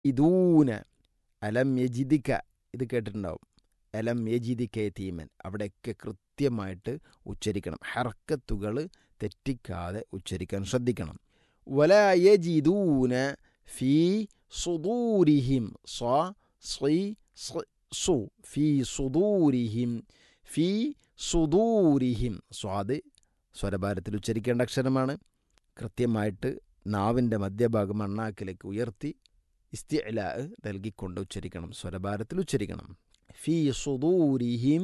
ഇദൂന അലം യജിദിക്ക ഇത് കേട്ടിട്ടുണ്ടാവും അലം യജിദിക്ക യതീമൻ അവിടെയൊക്കെ കൃത്യമായിട്ട് ഉച്ചരിക്കണം ഹർക്കത്തുകൾ തെറ്റിക്കാതെ ഉച്ചരിക്കാൻ ശ്രദ്ധിക്കണം വല യജിദൂന ഫീ സുദൂരിഹിം സ്വ സ്വി സ്വ- സു ഫീ സുദൂരിഹിം ഫീ സുദൂരിഹിം സ്വാദ് സ്വരഭാരത്തിൽ ഉച്ചരിക്കേണ്ട അക്ഷരമാണ് കൃത്യമായിട്ട് നാവിൻ്റെ മധ്യഭാഗം അണ്ണാക്കിലേക്ക് ഉയർത്തി ഇസ്തിഅല നൽകിക്കൊണ്ട് ഉച്ചരിക്കണം സ്വരഭാരത്തിൽ ഉച്ചരിക്കണം ഫീ സുദൂരിഹിം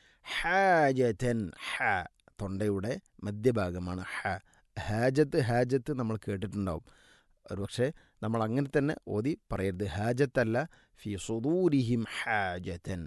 ഹാജതൻ ഹ തൊണ്ടയുടെ മധ്യഭാഗമാണ് ഹ ഹാജത്ത് ഹാജത്ത് നമ്മൾ കേട്ടിട്ടുണ്ടാവും ഒരുപക്ഷെ നമ്മൾ അങ്ങനെ തന്നെ ഓതി പറയരുത് ഹാജത്തല്ല ഫി സുദൂരിഹിം ഹാജതൻ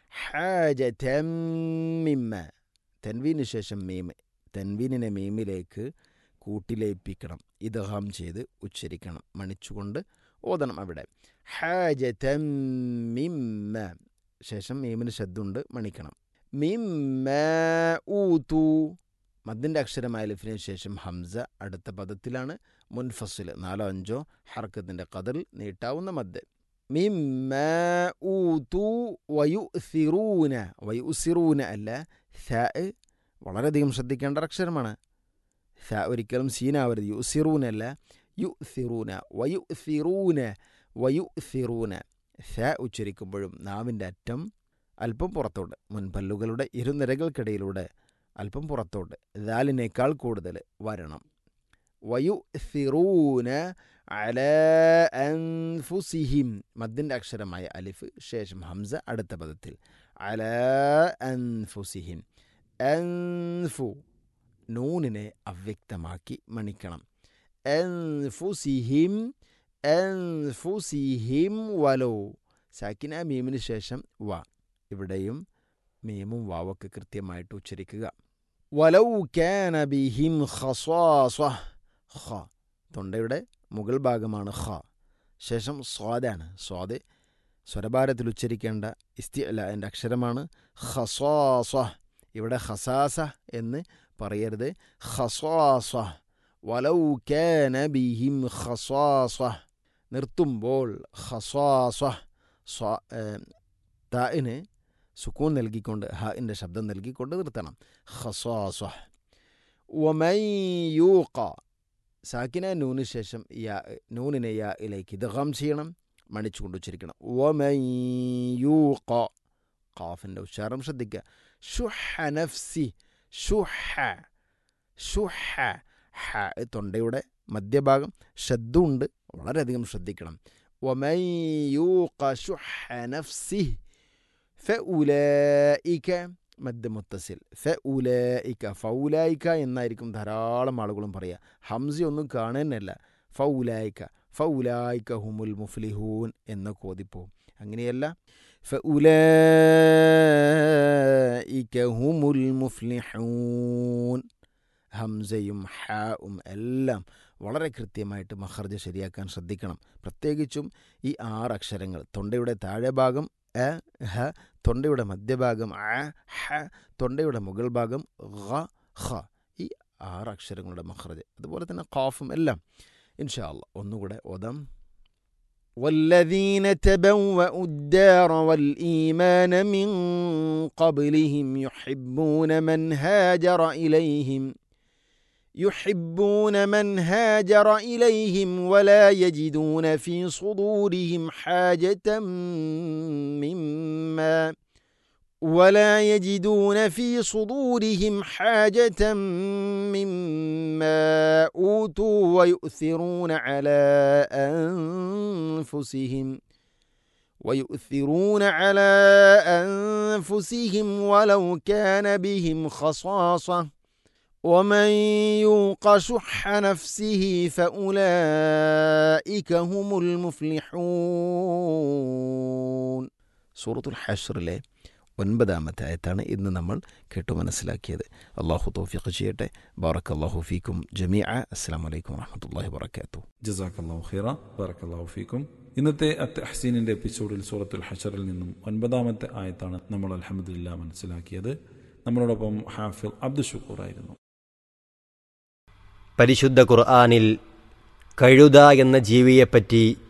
ഹാജതൻ മിമ്മ തെൻവീന് ശേഷം മീമ് തെൻവീനിനെ മീമിലേക്ക് കൂട്ടിലേപ്പിക്കണം ഇദ്ഹാം ചെയ്ത് ഉച്ചരിക്കണം മണിച്ചുകൊണ്ട് ഓതണം അവിടെ ഹാജതൻ മിമ്മ ശേഷം മീമിന് ശബ്ദമുണ്ട് മണിക്കണം മിമ്മ ഊതു മദ്ദിൻ്റെ അക്ഷരമായ ലിഫിന് ശേഷം ഹംസ അടുത്ത പദത്തിലാണ് മുൻഫസിൽ നാലോ അഞ്ചോ ഹർക്കത്തിൻ്റെ കതിൽ നീട്ടാവുന്ന മദ് മിമ്മ ഊതു വയുസിറൂന വയുസിറൂന അല്ല ഥ വളരെയധികം ശ്രദ്ധിക്കേണ്ട ഒരു അക്ഷരമാണ് ഥ ഒരിക്കലും സീനാവരുത് യുസിറൂന അല്ല യുസിറൂന വയുസിറൂന വയുസിറൂന ഥ ഉച്ചരിക്കുമ്പോഴും നാവിൻ്റെ അറ്റം അല്പം പുറത്തോട്ട് മുൻപല്ലുകളുടെ ഇരുനിരകൾക്കിടയിലൂടെ അല്പം പുറത്തോട്ട് ദാലിനേക്കാൾ കൂടുതൽ വരണം വയുസിറൂന അല അൻഫുസിഹിം മദ്ദിൻ്റെ അക്ഷരമായ അലിഫ് ശേഷം ഹംസ അടുത്ത പദത്തിൽ അല അൻഫുസിഹിം അൻഫു നൂനിനെ അവ്യക്തമാക്കി മണിക്കണം അൻഫുസിഹിം അൻഫുസിഹിം വലോ സാക്കിന മീമിന് ശേഷം വ ഇവിടെയും മീമും വാവൊക്കെ കൃത്യമായിട്ട് ഉച്ചരിക്കുക വലൗ കാന ബിഹിം ഖസാസ ഖ തൊണ്ടയുടെ മുകൾ ഭാഗമാണ് ഖ ശേഷം സ്വാദാണ് സ്വാദ് സ്വരഭാരത്തിൽ ഉച്ചരിക്കേണ്ട ഇസ്തിഅല എൻ്റെ അക്ഷരമാണ് ഖസാസ ഇവിടെ ഖസാസ എന്ന് പറയരുത് ഖസാസ വലൗ കാന ബിഹിം ഖസാസ നിർത്തുമ്പോൾ ഖസാസ സ്വാ താഇന് സുക്കൂൻ നൽകിക്കൊണ്ട് ഹാഇൻ്റെ ശബ്ദം നൽകിക്കൊണ്ട് നിർത്തണം ഖസാസ വമൻ യൂഖ സാക്കിന നൂന് ശേഷം യാ നൂനിനെ യാ ഇലേക്ക് ഇദ്ഗാം ചെയ്യണം മണിച്ചുകൊണ്ട് ഉച്ചരിക്കണം വമൻ യൂഖ ഖാഫിൻ്റെ ഉച്ചാരണം ശ്രദ്ധിക്കുക ഷുഹ നഫ്സി ഷുഹ ഷുഹ ഹ തൊണ്ടയുടെ മധ്യഭാഗം ശബ്ദമുണ്ട് വളരെയധികം ശ്രദ്ധിക്കണം വമൻ യൂഖ ഷുഹ നഫ്സി ഫഉലൈക മദ് മുത്തസിൽ ഫഉലൈക ഫൗലായിക്ക എന്നായിരിക്കും ധാരാളം ആളുകളും പറയുക ഹംസ ഒന്നും കാണുന്നല്ല ഫൗലായിക്ക ഫൗലായിക്ക ഹുമുൽ മുഫ്ലിഹൂൻ എന്ന കോതിപ്പോവും അങ്ങനെയല്ല ഫഉലൈക ഹുമുൽ മുഫ്ലിഹൂൻ ഹംസയും ഹാവും എല്ലാം വളരെ കൃത്യമായിട്ട് മഹർജ ശരിയാക്കാൻ ശ്രദ്ധിക്കണം പ്രത്യേകിച്ചും ഈ ആറ് അക്ഷരങ്ങൾ തൊണ്ടയുടെ താഴെ ഭാഗം എ ഹ തൊണ്ടയുടെ മധ്യഭാഗം അ ഹ തൊണ്ടയുടെ മുകൾ ഭാഗം ഖ ഖ ഈ ആറ് അക്ഷരങ്ങളുടെ മഹ്റജ് അതുപോലെ തന്നെ ഖാഫും എല്ലാം ഇൻഷാ അല്ലാ ഒന്നുകൂടെ ഓതാം والذين تبوأوا الدار والإيمان من قبلهم يحبون من هاجر إليهم يحبون من هاجر إليهم ولا يجدون في صدورهم حاجة مما ولا يجدون في صدورهم حاجة مما أوتوا ويؤثرون على أنفسهم ويؤثرون على أنفسهم ولو كان بهم خصاصة ومن يوق شح نفسه فأولئك هم المفلحون سورة الحشر له ഒൻപതാമത്തെ ആയത്താണ് ഇന്ന് നമ്മൾ കേട്ടു മനസ്സിലാക്കിയത് അള്ളാഹു തോഫിഖ് ചെയ്യട്ടെ ബാറക് അള്ളാഹു ഫീക്കും ജമിയ അസ്സാം വലൈക്കും വാഹമത്തല്ലാഹി വാബർക്കാത്തു ജസാഖല്ലാഹു ഖീറ ബറക്കല്ലാഹു ഫീക്കും ഇന്നത്തെ അത്ത് ഹസീനിന്റെ എപ്പിസോഡിൽ സൂറത്തുൽ ഹഷറിൽ നിന്നും ഒൻപതാമത്തെ ആയത്താണ് നമ്മൾ അലഹമുല്ല മനസ്സിലാക്കിയത് നമ്മളോടൊപ്പം ഹാഫിൽ അബ്ദുൽ ഷുക്കൂർ ആയിരുന്നു പരിശുദ്ധ ഖുർആാനിൽ കഴുത എന്ന ജീവിയെപ്പറ്റി